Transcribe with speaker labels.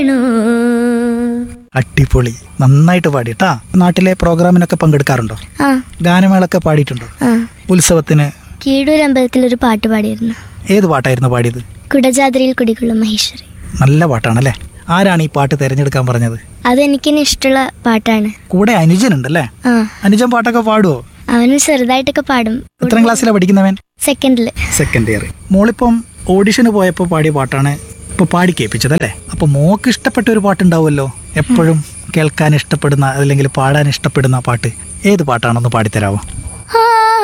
Speaker 1: അടിപൊളി നന്നായിട്ട് പാടിട്ടാ നാട്ടിലെ പ്രോഗ്രാമിനൊക്കെ പങ്കെടുക്കാറുണ്ടോ
Speaker 2: ആ
Speaker 1: ഗാനമേളൊക്കെ പാടിയിട്ടുണ്ടോ
Speaker 2: ആ
Speaker 1: ഉത്സവത്തിന്
Speaker 2: കീഴൂർ അമ്പലത്തിൽ ഒരു പാട്ട് പാടിയിരുന്നു
Speaker 1: ഏത് പാട്ടായിരുന്നു പാടിയത്
Speaker 2: കുടജാദ്രിയിൽ കുടികൊള്ളും മഹേശ്വരി
Speaker 1: നല്ല പാട്ടാണല്ലേ ആരാണ് ഈ പാട്ട് തിരഞ്ഞെടുക്കാൻ പറഞ്ഞത്
Speaker 2: അതെനിക്കിന് ഇഷ്ടമുള്ള പാട്ടാണ്
Speaker 1: കൂടെ അനുജനുണ്ടല്ലേ
Speaker 2: ആ
Speaker 1: അനുജൻ പാട്ടൊക്കെ പാടുവോ
Speaker 2: അവന് ചെറുതായിട്ടൊക്കെ പാടും
Speaker 1: എത്രാം ക്ലാസ്സിലാണ് പഠിക്കുന്നവൻ
Speaker 2: സെക്കൻഡിൽ
Speaker 1: സെക്കൻഡ് ഇയർ മോളിപ്പം ഓഡിഷന് പോയപ്പോൾ പാടിയ പാട്ടാണ് ഇപ്പൊ പാടി കേൾപ്പിച്ചതല്ലേ അപ്പൊ മോക്ക് ഇഷ്ടപ്പെട്ട ഒരു പാട്ടുണ്ടാവുമല്ലോ എപ്പോഴും കേൾക്കാൻ ഇഷ്ടപ്പെടുന്ന അല്ലെങ്കിൽ പാടാൻ ഇഷ്ടപ്പെടുന്ന പാട്ട് ഏത് പാട്ടാണെന്ന് പാടിത്തരാവോ
Speaker 2: ആ